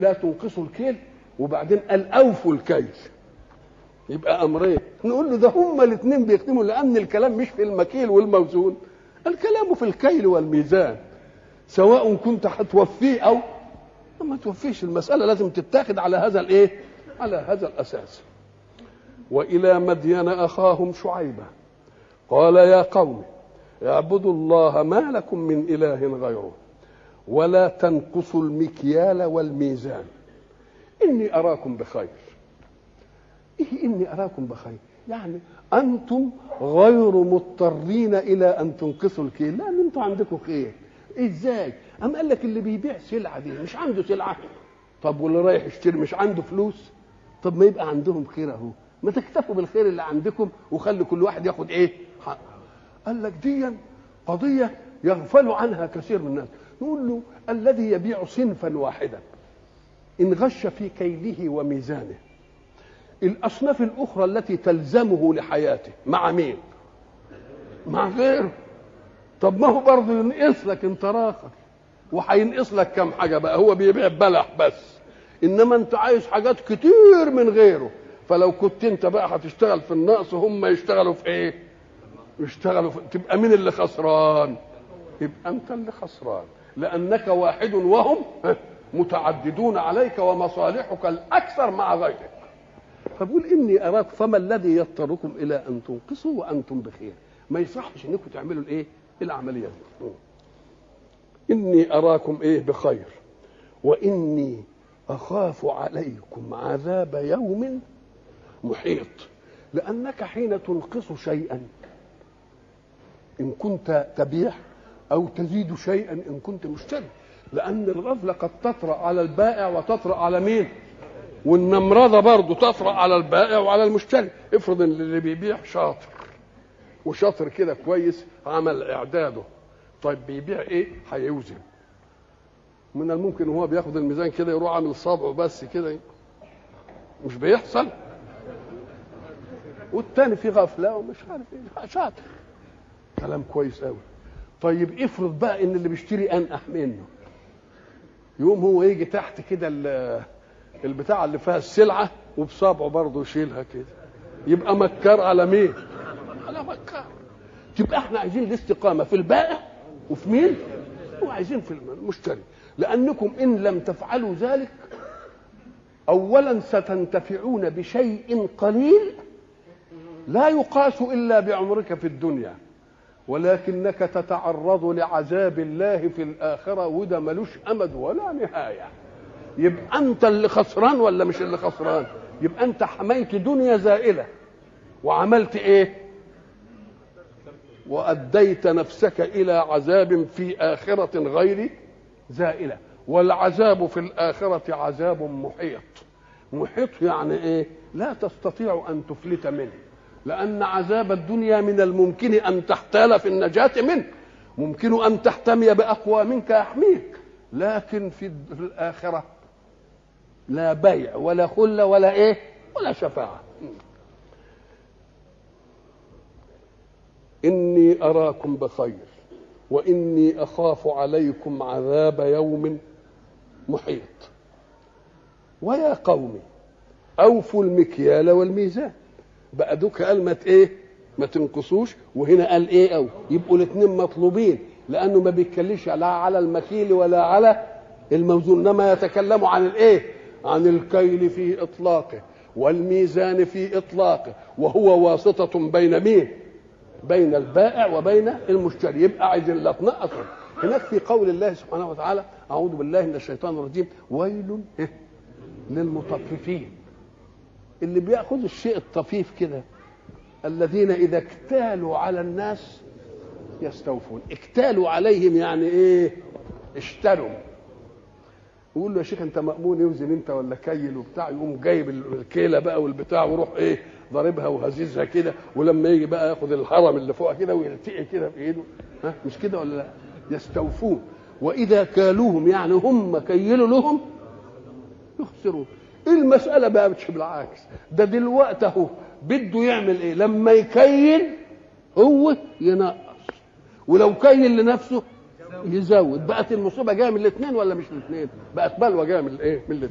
لا تنقصوا الكيل وبعدين قال اوفوا الكيل يبقى امرين نقول له ده هما الاثنين بيخدموا لان الكلام مش في المكيل والموزون الكلام في الكيل والميزان سواء كنت هتوفيه او ما توفيش المساله لازم تتاخد على هذا الايه على هذا الاساس والى مدين اخاهم شعيبا قال يا قوم اعبدوا الله ما لكم من اله غيره ولا تنقصوا المكيال والميزان اني اراكم بخير ايه اني اراكم بخير يعني انتم غير مضطرين الى ان تنقصوا الكيل لان انتم عندكم خير ازاي ام قال لك اللي بيبيع سلعه دي مش عنده سلعه طب واللي رايح يشتري مش عنده فلوس طب ما يبقى عندهم خير اهو ما تكتفوا بالخير اللي عندكم وخلي كل واحد ياخد ايه حق قال لك دي قضيه يغفل عنها كثير من الناس نقول له الذي يبيع صنفا واحدا ان غش في كيله وميزانه الاصناف الاخرى التي تلزمه لحياته مع مين مع غيره طب ما هو برضه ينقص لك انت راخر وهينقص لك كم حاجه بقى هو بيبيع بلح بس انما انت عايز حاجات كتير من غيره فلو كنت انت بقى هتشتغل في النقص هم يشتغلوا في ايه يشتغلوا في... تبقى مين اللي خسران يبقى انت اللي خسران لانك واحد وهم متعددون عليك ومصالحك الاكثر مع غيرك فبقول اني اراك فما الذي يضطركم الى ان تنقصوا وانتم بخير ما يصحش انكم تعملوا الايه العمليه دي اني اراكم ايه بخير واني اخاف عليكم عذاب يوم محيط لانك حين تنقص شيئا ان كنت تبيع او تزيد شيئا ان كنت مشتري لان الغفله قد تطرا على البائع وتطرا على مين والنمرضه برضه تطرا على البائع وعلى المشتري افرض ان اللي بيبيع شاطر وشاطر كده كويس عمل اعداده طيب بيبيع ايه هيوزن من الممكن وهو بياخد الميزان كده يروح عامل صابعه بس كده مش بيحصل والتاني في غفله ومش عارف ايه شاطر كلام كويس قوي طيب افرض بقى ان اللي بيشتري انقح منه يقوم هو يجي تحت كده البتاع اللي فيها السلعه وبصابعه برضه يشيلها كده يبقى مكار على مين؟ على مكار تبقى احنا عايزين الاستقامه في البائع وفي مين؟ وعايزين في المشتري لانكم ان لم تفعلوا ذلك اولا ستنتفعون بشيء قليل لا يقاس الا بعمرك في الدنيا ولكنك تتعرض لعذاب الله في الاخره وده ملوش امد ولا نهايه يبقى انت اللي خسران ولا مش اللي خسران يبقى انت حميت دنيا زائله وعملت ايه واديت نفسك الى عذاب في اخره غير زائله والعذاب في الاخره عذاب محيط محيط يعني ايه لا تستطيع ان تفلت منه لان عذاب الدنيا من الممكن ان تحتال في النجاه منه ممكن ان تحتمي باقوى منك يحميك لكن في الاخره لا بيع ولا خله ولا ايه ولا شفاعه اني اراكم بخير واني اخاف عليكم عذاب يوم محيط ويا قوم اوفوا المكيال والميزان بقى دوك قال ما ايه ما تنقصوش وهنا قال ايه او يبقوا الاثنين مطلوبين لانه ما بيتكلمش لا على المكيل ولا على الموزون انما يتكلم عن الايه عن الكيل في اطلاقه والميزان في اطلاقه وهو واسطه بين مين بين البائع وبين المشتري يبقى عايزين لا تنقصوا هناك في قول الله سبحانه وتعالى اعوذ بالله من الشيطان الرجيم ويل للمطففين اللي بياخذوا الشيء الطفيف كده الذين اذا اكتالوا على الناس يستوفون اكتالوا عليهم يعني ايه اشتروا يقول له يا شيخ انت مامون يوزن انت ولا كيل وبتاع يقوم جايب الكيله بقى والبتاع ويروح ايه ضاربها وهزيزها كده ولما يجي بقى ياخد الهرم اللي فوقها كده ويلتقي كده في ايده ها مش كده ولا لا يستوفون واذا كالوهم يعني هم كيلوا لهم يخسرون المساله بقى مش بالعكس ده دلوقتي اهو بده يعمل ايه لما يكيل هو ينقص ولو كيل لنفسه يزود بقت المصيبه جايه من الاثنين ولا مش من الاثنين بقت بلوى جايه من الايه من